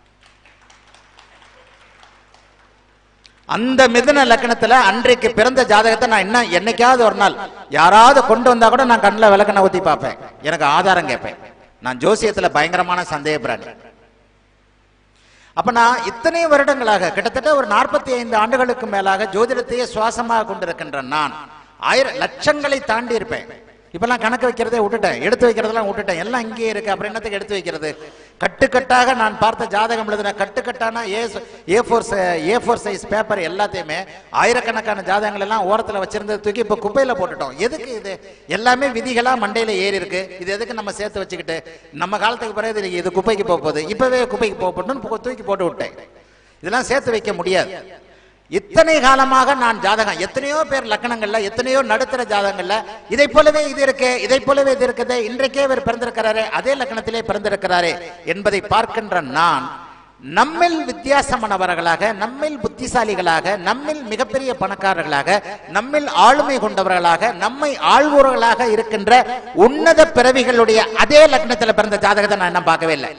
அந்த மிதுன லக்னத்துல அன்றைக்கு பிறந்த ஜாதகத்தை நான் என்ன என்னைக்காவது ஒரு நாள் யாராவது கொண்டு வந்தா கூட நான் கண்ணில் விளக்கணை ஊத்தி பார்ப்பேன் எனக்கு ஆதாரம் கேட்பேன் நான் ஜோசியத்துல பயங்கரமான சந்தேக பிராணி அப்ப நான் இத்தனை வருடங்களாக கிட்டத்தட்ட ஒரு நாற்பத்தி ஐந்து ஆண்டுகளுக்கு மேலாக ஜோதிடத்தையே சுவாசமாக கொண்டிருக்கின்ற நான் ஆயிரம் லட்சங்களை தாண்டி இருப்பேன் இப்பெல்லாம் கணக்கு வைக்கிறதே விட்டுட்டேன் எடுத்து வைக்கிறதெல்லாம் விட்டுட்டேன் எல்லாம் இங்கேயே இருக்கு அப்புறம் என்னத்துக்கு எடுத்து வைக்கிறது கட்டுக்கட்டாக நான் பார்த்த ஜாதகம் எழுதின கட்டுக்கட்டான A A four A four size paper எல்லாத்தையுமே ஆயிரக்கணக்கான ஜாதகங்கள் எல்லாம் ஓரத்தில் வச்சிருந்தது தூக்கி இப்போ குப்பையில போட்டுட்டோம் எதுக்கு இது எல்லாமே விதிகளா மண்டையில ஏறி இருக்கு இது எதுக்கு நம்ம சேர்த்து வச்சுக்கிட்டு நம்ம காலத்துக்கு பிறகு இது- இது குப்பைக்கு போக போகுது இப்பவே குப்பைக்கு போக போட்டுன்னு தூக்கி போட்டு விட்டேன் இதெல்லாம் சேர்த்து வைக்க முடியாது இத்தனை காலமாக நான் ஜாதகம் எத்தனையோ பேர் லக்கணங்கள்ல எத்தனையோ நடுத்தர ஜாதகங்கள்ல இதை போலவே இது இருக்கு இதை போலவே இது இருக்குது இன்றைக்கே இவர் பிறந்திருக்கிறாரே அதே லக்கணத்திலே பிறந்திருக்கிறாரே என்பதை பார்க்கின்ற நான் நம்மில் வித்தியாசமானவர்களாக நம்மில் புத்திசாலிகளாக நம்மில் மிகப்பெரிய பணக்காரர்களாக நம்மில் ஆளுமை கொண்டவர்களாக நம்மை ஆள்வோர்களாக இருக்கின்ற உன்னத பிறவிகளுடைய அதே லக்னத்துல பிறந்த ஜாதகத்தை நான் என்ன பார்க்கவே இல்லை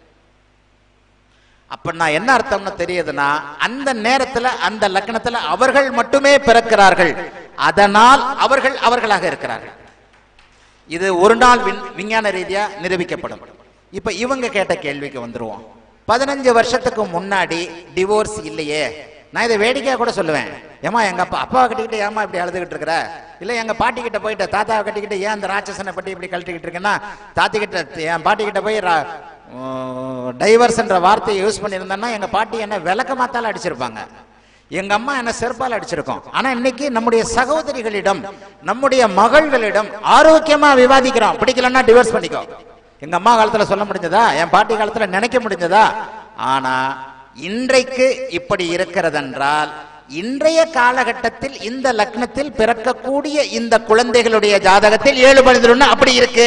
அப்ப நான் என்ன அர்த்தம்னு தெரியுதுன்னா அந்த நேரத்துல அந்த லக்னத்துல அவர்கள் மட்டுமே பிறக்கிறார்கள் அதனால் அவர்கள் அவர்களாக இருக்கிறார்கள் இது ஒரு நாள் விண்- விஞ்ஞான ரீதியா நிரூபிக்கப்படும் இப்ப இவங்க கேட்ட கேள்விக்கு வந்துருவோம் பதினஞ்சு வருஷத்துக்கு முன்னாடி டிவோர்ஸ் இல்லையே நான் இதை வேடிக்கையா கூட சொல்லுவேன் ஏமா எங்க அப்பா அப்பாவை கட்டிக்கிட்டு ஏமா இப்படி அழுதுகிட்டு இருக்கிற இல்ல எங்க பாட்டி கிட்ட போயிட்டு தாத்தாவை கட்டிக்கிட்டு ஏன் அந்த ராட்சசனை பட்டி இப்படி கழட்டிக்கிட்டு இருக்கேன்னா தாத்தி கிட்ட என் பாட்டி கிட்ட போய் டைவர்ஸ் என்ற வார்த்தையை யூஸ் பண்ணியிருந்தேன்னா எங்க பாட்டி என்ன விளக்க மாத்தால அடிச்சிருப்பாங்க எங்க அம்மா என்ன செருப்பால் அடிச்சிருக்கோம் ஆனா இன்னைக்கு நம்முடைய சகோதரிகளிடம் நம்முடைய மகள்களிடம் ஆரோக்கியமா விவாதிக்கிறோம் பிடிக்கலன்னா டிவோர்ஸ் பண்ணிக்கோ எங்க அம்மா காலத்துல சொல்ல முடிஞ்சதா என் பாட்டி காலத்துல நினைக்க முடிஞ்சதா ஆனா இன்றைக்கு இப்படி இருக்கிறதென்றால் இன்றைய காலகட்டத்தில் இந்த லக்னத்தில் பிறக்கக்கூடிய இந்த குழந்தைகளுடைய ஜாதகத்தில் ஏழு பதினொன்னு அப்படி இருக்கு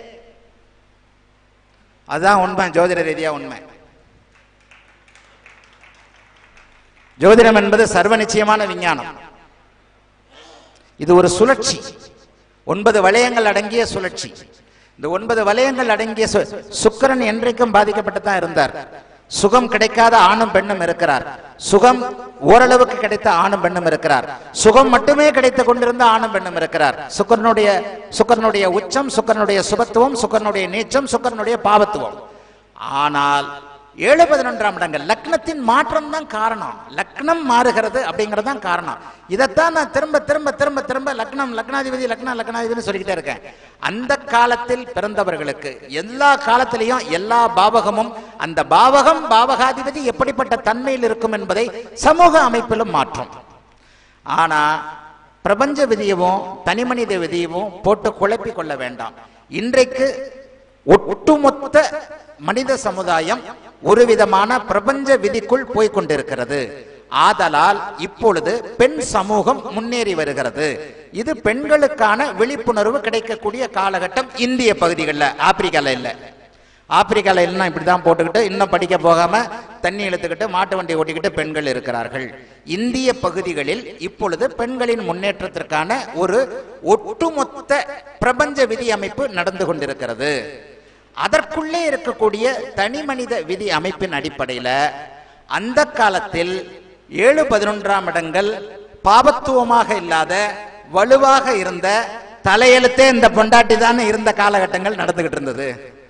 அதுதான் உண்மை ஜோதிட ரீதியா உண்மை ஜோதிடம் என்பது சர்வ நிச்சயமான விஞ்ஞானம் இது ஒரு சுழற்சி ஒன்பது வளையங்கள் அடங்கிய சுழற்சி இந்த ஒன்பது வளையங்கள் அடங்கிய சு- சுக்கிரன் என்றைக்கும் பாதிக்கப்பட்டு தான் இருந்தார் சுகம் கிடைக்காத ஆணும் பெண்ணும் இருக்கிறார் சுகம் ஓரளவுக்கு கிடைத்த ஆணும் பெண்ணும் இருக்கிறார் சுகம் மட்டுமே கிடைத்துக் கொண்டிருந்த ஆணும் பெண்ணும் இருக்கிறார் சுக்கரனுடைய சுக்கரனுடைய உச்சம் சுக்கரனுடைய சுபத்துவம் சுக்கரனுடைய நீச்சம் சுக்கரனுடைய பாவத்துவம் ஆனால் ஏழு பதினொன்றாம் இடங்கள் லக்னத்தின் மாற்றம் தான் காரணம் லக்னம் மாறுகிறது அப்படிங்கிறது தான் காரணம் இதைத்தான் நான் திரும்ப திரும்ப திரும்ப திரும்ப லக்னம் லக்னாதிபதி லக்னம் லக்னாதிபதி சொல்லிக்கிட்டே இருக்கேன் அந்த காலத்தில் பிறந்தவர்களுக்கு எல்லா காலத்திலையும் எல்லா பாவகமும் அந்த பாவகம் பாவகாதிபதி எப்படிப்பட்ட தன்மையில் இருக்கும் என்பதை சமூக அமைப்பிலும் மாற்றும் ஆனா பிரபஞ்ச விதியவும் தனிமனித விதியவும் போட்டு குழப்பிக் கொள்ள வேண்டாம் இன்றைக்கு ஒட்டுமொத்த மனித சமுதாயம் ஒரு விதமான பிரபஞ்ச விதிக்குள் போய்க் கொண்டிருக்கிறது ஆதலால் இப்பொழுது பெண் சமூகம் முன்னேறி வருகிறது இது பெண்களுக்கான விழிப்புணர்வு கிடைக்கக்கூடிய காலகட்டம் இந்திய பகுதிகளில் ஆப்பிரிக்கால இல்லை ஆப்பிரிக்கால எல்லாம் இப்படிதான் போட்டுக்கிட்டு இன்னும் படிக்க போகாம தண்ணி இழுத்துக்கிட்டு மாட்டு வண்டி ஓட்டிக்கிட்டு பெண்கள் இருக்கிறார்கள் இந்திய பகுதிகளில் இப்பொழுது பெண்களின் முன்னேற்றத்திற்கான ஒரு ஒட்டுமொத்த பிரபஞ்ச விதி அமைப்பு நடந்து கொண்டிருக்கிறது அதற்குள்ளே இருக்கக்கூடிய தனி மனித விதி அமைப்பின் அடிப்படையில் அந்த காலத்தில் ஏழு பதினொன்றாம் இடங்கள் பாபத்துவமாக இல்லாத வலுவாக இருந்த தலையெழுத்தே இந்த பொண்டாட்டி தான் இருந்த காலகட்டங்கள் நடந்துகிட்டு இருந்தது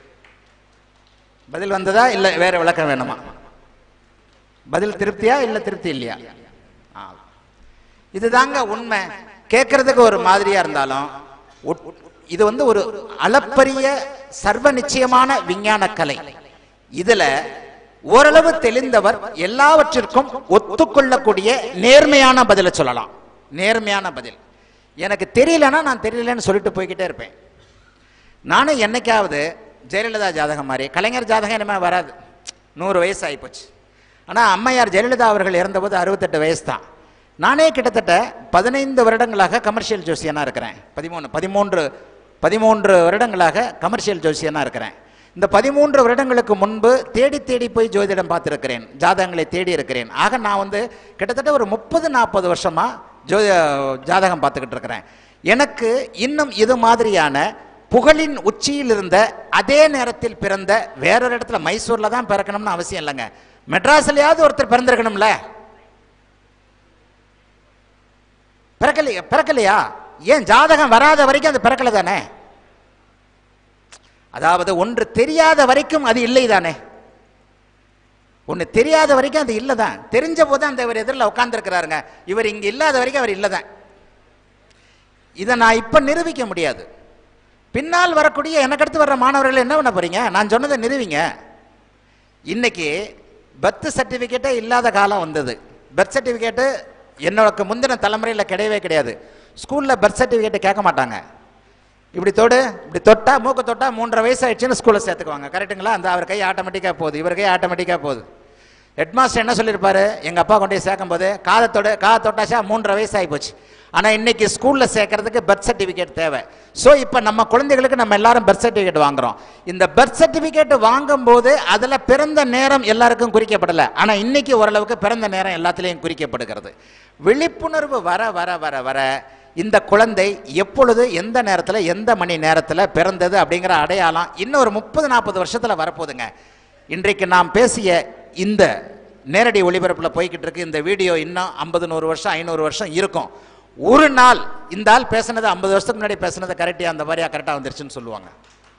பதில் வந்ததா இல்ல வேற விளக்கம் வேணுமா பதில் திருப்தியா இல்ல திருப்தி இல்லையா ஆ. இதுதாங்க உண்மை கேட்கறதுக்கு ஒரு மாதிரியா இருந்தாலும் உட்- இது வந்து ஒரு அளப்பரிய சர்வ நிச்சயமான விஞ்ஞான கலை இதுல ஓரளவு தெளிந்தவர் எல்லாவற்றிற்கும் ஒத்துக்கொள்ளக்கூடிய நேர்மையான பதிலை சொல்லலாம் நேர்மையான பதில் எனக்கு தெரியலன்னா நான் தெரியலன்னு சொல்லிட்டு போய்கிட்டே இருப்பேன் நானும் என்னைக்காவது ஜெயலலிதா ஜாதகம் மாதிரி கலைஞர் ஜாதகம் இனிமேல் வராது நூறு வயசு ஆகிப்போச்சு ஆனால் அம்மையார் ஜெயலலிதா அவர்கள் இறந்தபோது அறுபத்தெட்டு வயசு தான் நானே கிட்டத்தட்ட பதினைந்து வருடங்களாக கமர்ஷியல் ஜோசியனாக இருக்கிறேன் பதிமூணு பதிமூன்று பதிமூன்று வருடங்களாக கமர்ஷியல் ஜோசியனாக இருக்கிறேன் இந்த பதிமூன்று வருடங்களுக்கு முன்பு தேடி தேடி போய் ஜோதிடம் பார்த்துருக்கிறேன் ஜாதகங்களை தேடி இருக்கிறேன் ஆக நான் வந்து கிட்டத்தட்ட ஒரு முப்பது நாற்பது வருஷமா ஜோ ஜாதகம் பார்த்துக்கிட்டு இருக்கிறேன் எனக்கு இன்னும் இது மாதிரியான புகழின் உச்சியில் இருந்த அதே நேரத்தில் பிறந்த வேறொரு இடத்துல மைசூர்ல தான் பிறக்கணும்னு அவசியம் இல்லைங்க மெட்ராஸ்லயாவது ஒருத்தர் பிறந்திருக்கணும்ல பிறக்கலையா பிறக்கலையா ஏன் ஜாதகம் வராத வரைக்கும் அது பிறக்கல தானே அதாவது ஒன்று தெரியாத வரைக்கும் அது இல்லை தானே ஒன்று தெரியாத வரைக்கும் அது இல்லை தான் தெரிஞ்ச போது அந்த இவர் எதிரில் உட்காந்துருக்கிறாருங்க இவர் இங்கே இல்லாத வரைக்கும் அவர் இல்லை தான் இதை நான் இப்போ நிரூபிக்க முடியாது பின்னால் வரக்கூடிய எனக்கு அடுத்து வர்ற மாணவர்கள் என்ன பண்ண போறீங்க நான் சொன்னதை நிறுவிங்க இன்னைக்கு பர்த் சர்டிஃபிகேட்டே இல்லாத காலம் வந்தது பர்த் சர்டிஃபிகேட்டு என்னோட முந்தின தலைமுறையில் கிடையவே கிடையாது ஸ்கூலில் பர்த் சர்டிஃபிகேட்டை கேட்க மாட்டாங்க இப்படி தொடு இப்படி தொட்டா மூக்கு தொட்டா மூன்றரை வயசு ஆயிடுச்சுன்னு ஸ்கூலில் சேர்த்துக்குவாங்க கரெக்ட்டுங்களா அந்த அவர் கை ஆட்டோமேட்டிக்காக போகுது இவர் கை ஆட்டோமேட்டிக்காக போகுது ஹெட்மாஸ்டர் என்ன சொல்லியிருப்பாரு எங்கள் அப்பா கொண்டு போய் சேர்க்கும் போது காதை தொடு காதை தொட்டாச்சா மூன்றரை வயசு ஆகி போச்சு ஆனால் இன்னைக்கு ஸ்கூலில் சேர்க்கறதுக்கு பர்த் சர்டிஃபிகேட் தேவை ஸோ இப்போ நம்ம குழந்தைகளுக்கு நம்ம எல்லாரும் பர்த் சர்டிஃபிகேட் வாங்குறோம் இந்த பர்த் சர்டிஃபிகேட் வாங்கும்போது அதில் பிறந்த நேரம் எல்லாருக்கும் குறிக்கப்படலை ஆனால் இன்னைக்கு ஓரளவுக்கு பிறந்த நேரம் எல்லாத்துலேயும் குறிக்கப்படுகிறது விழிப்புணர்வு வர வர வர வர இந்த குழந்தை எப்பொழுது எந்த நேரத்தில் எந்த மணி நேரத்தில் பிறந்தது அப்படிங்கிற அடையாளம் இன்னும் ஒரு முப்பது நாற்பது வருஷத்தில் வரப்போகுதுங்க இன்றைக்கு நாம் பேசிய இந்த நேரடி ஒளிபரப்பில் போய்கிட்டு இருக்கு இந்த வீடியோ இன்னும் ஐம்பது நூறு வருஷம் ஐநூறு வருஷம் இருக்கும் ஒரு நாள் இந்த ஆள் பேசுனது ஐம்பது வருஷத்துக்கு முன்னாடி பேசுனது கரெக்டாக அந்த மாதிரியா கரெக்டாக வந்துருச்சுன்னு சொல்லுவாங்க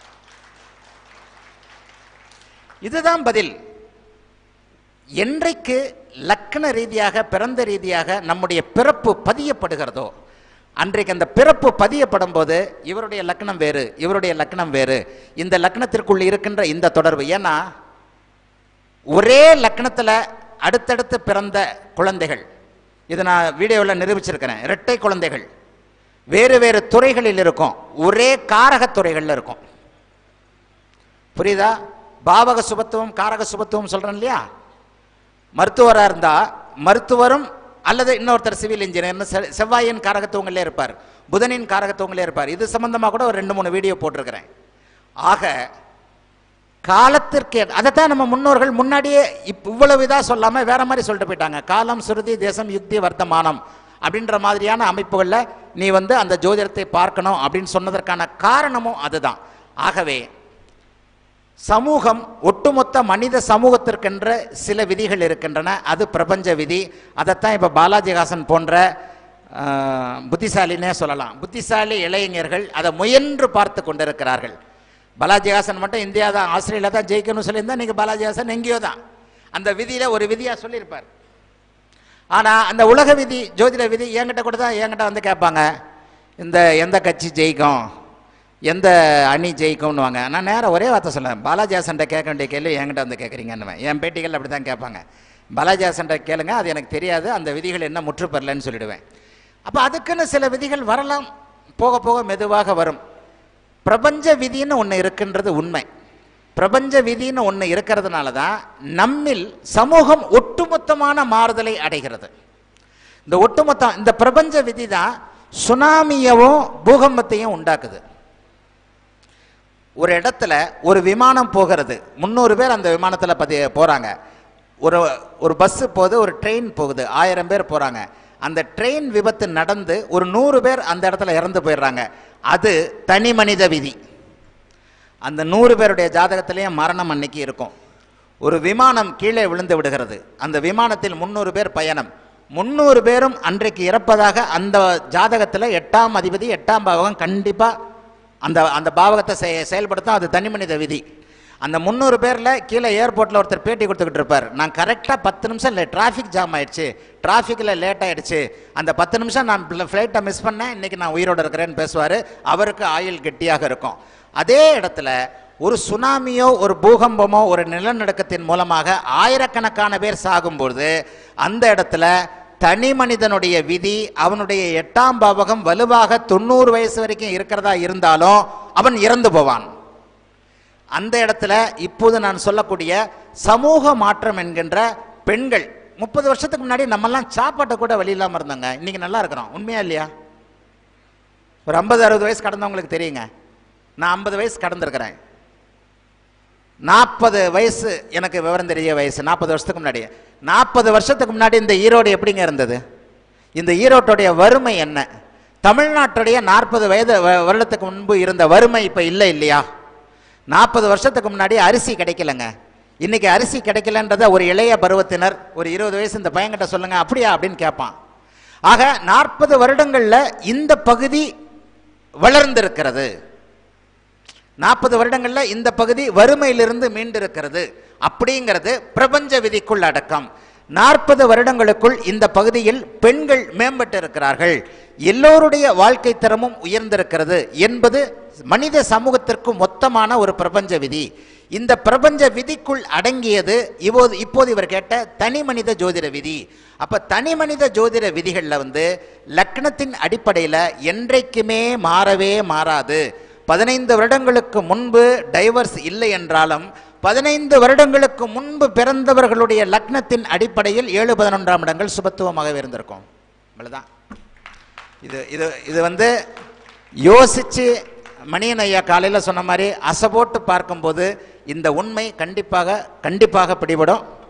இதுதான் பதில் என்றைக்கு லக்கண ரீதியாக பிறந்த ரீதியாக நம்முடைய பிறப்பு பதியப்படுகிறதோ அன்றைக்கு அந்த பிறப்பு பதியப்படும் போது இவருடைய லக்னம் வேறு இவருடைய லக்னம் வேறு இந்த லக்னத்திற்குள் இருக்கின்ற இந்த தொடர்பு ஏன்னா ஒரே லக்னத்தில் அடுத்தடுத்து பிறந்த குழந்தைகள் இதை நான் வீடியோவில் நிரூபிச்சிருக்கிறேன் இரட்டை குழந்தைகள் வேறு வேறு துறைகளில் இருக்கும் ஒரே காரகத் துறைகளில் இருக்கும் புரியுதா பாவக சுபத்துவம் காரக சுபத்துவம் சொல்றேன் இல்லையா மருத்துவராக இருந்தா மருத்துவரும் அல்லது இன்னொருத்தர் சிவில் இன்ஜினியர்னு செ- செவ்வாயின் காரகத்துவங்களே இருப்பார் புதனின் காரகத்துவங்களே இருப்பார் இது சம்பந்தமா கூட ஒரு ரெண்டு மூணு வீடியோ போட்டிருக்கிறேன் ஆக காலத்திற்கு அதைத்தான் நம்ம முன்னோர்கள் முன்னாடியே இப் இவ்வளவு இதாக சொல்லாம வேற மாதிரி சொல்லிட்டு போயிட்டாங்க காலம் சுருதி தேசம் யுக்தி வர்த்தமானம் அப்படின்ற மாதிரியான அமைப்புகளில் நீ வந்து அந்த ஜோதிடத்தை பார்க்கணும் அப்படின்னு சொன்னதற்கான காரணமும் அதுதான் ஆகவே சமூகம் ஒட்டுமொத்த மனித சமூகத்திற்கென்ற சில விதிகள் இருக்கின்றன அது பிரபஞ்ச விதி அதைத்தான் இப்போ பாலாஜிஹாசன் போன்ற ஆஹ், புத்திசாலினே சொல்லலாம் புத்திசாலி இளைஞர்கள் அதை முயன்று பார்த்து கொண்டிருக்கிறார்கள் பாலாஜிஹாசன் மட்டும் இந்தியா தான் ஆஸ்திரேலியா தான் ஜெயிக்கணும்னு சொல்லியிருந்தா நீங்கள் பாலாஜிஹாசன் எங்கேயோ தான் அந்த விதியில் ஒரு விதியாக சொல்லியிருப்பார் ஆனால் அந்த உலக விதி ஜோதிட விதி என்கிட்ட கூட தான் என்கிட்ட வந்து கேட்பாங்க இந்த எந்த கட்சி ஜெயிக்கும் எந்த அணி ஜெயிக்கும்னுவாங்க நான் நேரா ஒரே வார்த்தை சொல்லுவேன் பாலாஜி ஹாசன்ட்ட கேட்க வேண்டிய கேள்வி என்கிட்ட வந்து கேட்குறீங்கன்னு என் பேட்டிகள் அப்படி தான் கேட்பாங்க பாலாஜி ஹாசன்ட்ட கேளுங்க அது எனக்கு தெரியாது அந்த விதிகள் என்ன முற்று பெறலன்னு சொல்லிடுவேன் அப்போ அதுக்குன்னு சில விதிகள் வரலாம் போக போக மெதுவாக வரும் பிரபஞ்ச விதின்னு ஒன்று இருக்கின்றது உண்மை பிரபஞ்ச விதின்னு ஒன்று இருக்கிறதுனால தான் நம்மில் சமூகம் ஒட்டுமொத்தமான மாறுதலை அடைகிறது இந்த ஒட்டுமொத்தம் இந்த பிரபஞ்ச விதி தான் சுனாமியவும் பூகம்பத்தையும் உண்டாக்குது ஒரு இடத்துல ஒரு விமானம் போகிறது முந்நூறு பேர் அந்த விமானத்தில் பதி போகிறாங்க ஒரு ஒரு பஸ்ஸு போகுது ஒரு ட்ரெயின் போகுது ஆயிரம் பேர் போகிறாங்க அந்த ட்ரெயின் விபத்து நடந்து ஒரு நூறு பேர் அந்த இடத்துல இறந்து போயிடுறாங்க அது தனி மனித விதி அந்த நூறு பேருடைய ஜாதகத்திலேயே மரணம் அன்னைக்கு இருக்கும் ஒரு விமானம் கீழே விழுந்து விடுகிறது அந்த விமானத்தில் முந்நூறு பேர் பயணம் முந்நூறு பேரும் அன்றைக்கு இறப்பதாக அந்த ஜாதகத்தில் எட்டாம் அதிபதி எட்டாம் பாவகம் கண்டிப்பாக அந்த அந்த பாவகத்தை செய செயல்படுத்தும் அது தனி மனித விதி அந்த முந்நூறு பேரில் கீழே ஏர்போர்ட்டில் ஒருத்தர் பேட்டி கொடுத்துக்கிட்டு இருப்பார் நான் கரெக்டாக பத்து நிமிஷம் இல்லை டிராஃபிக் ஜாம் ஆயிடுச்சு டிராஃபிக்கில் லேட் ஆயிடுச்சு அந்த பத்து நிமிஷம் நான் ஃப்ளைட்டை மிஸ் பண்ணேன் இன்னைக்கு நான் உயிரோடு இருக்கிறேன்னு பேசுவார் அவருக்கு ஆயுள் கெட்டியாக இருக்கும் அதே இடத்துல ஒரு சுனாமியோ ஒரு பூகம்பமோ ஒரு நிலநடுக்கத்தின் மூலமாக ஆயிரக்கணக்கான பேர் சாகும்பொழுது அந்த இடத்துல தனி மனிதனுடைய விதி அவனுடைய எட்டாம் பாவகம் வலுவாக தொண்ணூறு வயசு வரைக்கும் இருக்கிறதா இருந்தாலும் அவன் இறந்து போவான் அந்த இடத்துல இப்போது நான் சொல்லக்கூடிய சமூக மாற்றம் என்கின்ற பெண்கள் முப்பது வருஷத்துக்கு முன்னாடி நம்மெல்லாம் சாப்பாட்டை கூட வழி இல்லாமல் இருந்தாங்க இன்னைக்கு நல்லா இருக்கிறோம் உண்மையா இல்லையா ஒரு ஐம்பது அறுபது வயசு கடந்தவங்களுக்கு தெரியுங்க நான் ஐம்பது வயசு கடந்திருக்கிறேன் நாற்பது வயசு எனக்கு விவரம் தெரிய வயசு நாற்பது வருஷத்துக்கு முன்னாடி நாற்பது வருஷத்துக்கு முன்னாடி இந்த ஈரோடு எப்படிங்க இருந்தது இந்த ஈரோட்டுடைய வறுமை என்ன தமிழ்நாட்டுடைய நாற்பது வயது வ- வருடத்துக்கு முன்பு இருந்த வறுமை இப்போ இல்லை இல்லையா நாற்பது வருஷத்துக்கு முன்னாடி அரிசி கிடைக்கலங்க இன்னைக்கு அரிசி கிடைக்கலன்றத ஒரு இளைய பருவத்தினர் ஒரு இருபது வயசு இந்த பையன்கிட்ட சொல்லுங்க அப்படியா அப்படின்னு கேட்பான் ஆக நாற்பது வருடங்கள்ல இந்த பகுதி வளர்ந்திருக்கிறது நாற்பது வருடங்கள்ல இந்த பகுதி வறுமையிலிருந்து மீண்டிருக்கிறது அப்படிங்கிறது பிரபஞ்ச விதிக்குள் அடக்கம் நாற்பது வருடங்களுக்குள் இந்த பகுதியில் பெண்கள் மேம்பட்டு இருக்கிறார்கள் எல்லோருடைய வாழ்க்கை தரமும் உயர்ந்திருக்கிறது என்பது மனித சமூகத்திற்கு மொத்தமான ஒரு பிரபஞ்ச விதி இந்த பிரபஞ்ச விதிக்குள் அடங்கியது இப்போது இப்போது இவர் கேட்ட தனி மனித ஜோதிட விதி அப்ப தனி மனித ஜோதிட விதிகள்ல வந்து லக்னத்தின் அடிப்படையில் என்றைக்குமே மாறவே மாறாது பதினைந்து வருடங்களுக்கு முன்பு டைவர்ஸ் இல்லை என்றாலும் பதினைந்து வருடங்களுக்கு முன்பு பிறந்தவர்களுடைய லக்னத்தின் அடிப்படையில் ஏழு பதினொன்றாம் இடங்கள் சுபத்துவமாகவே இருந்திருக்கும் இவ்வளவுதான் இது இது இது வந்து யோசிச்சு மணியன் ஐயா காலையில் சொன்ன மாதிரி அசை போட்டு பார்க்கும்போது இந்த உண்மை கண்டிப்பாக கண்டிப்பாக பிடிபடும்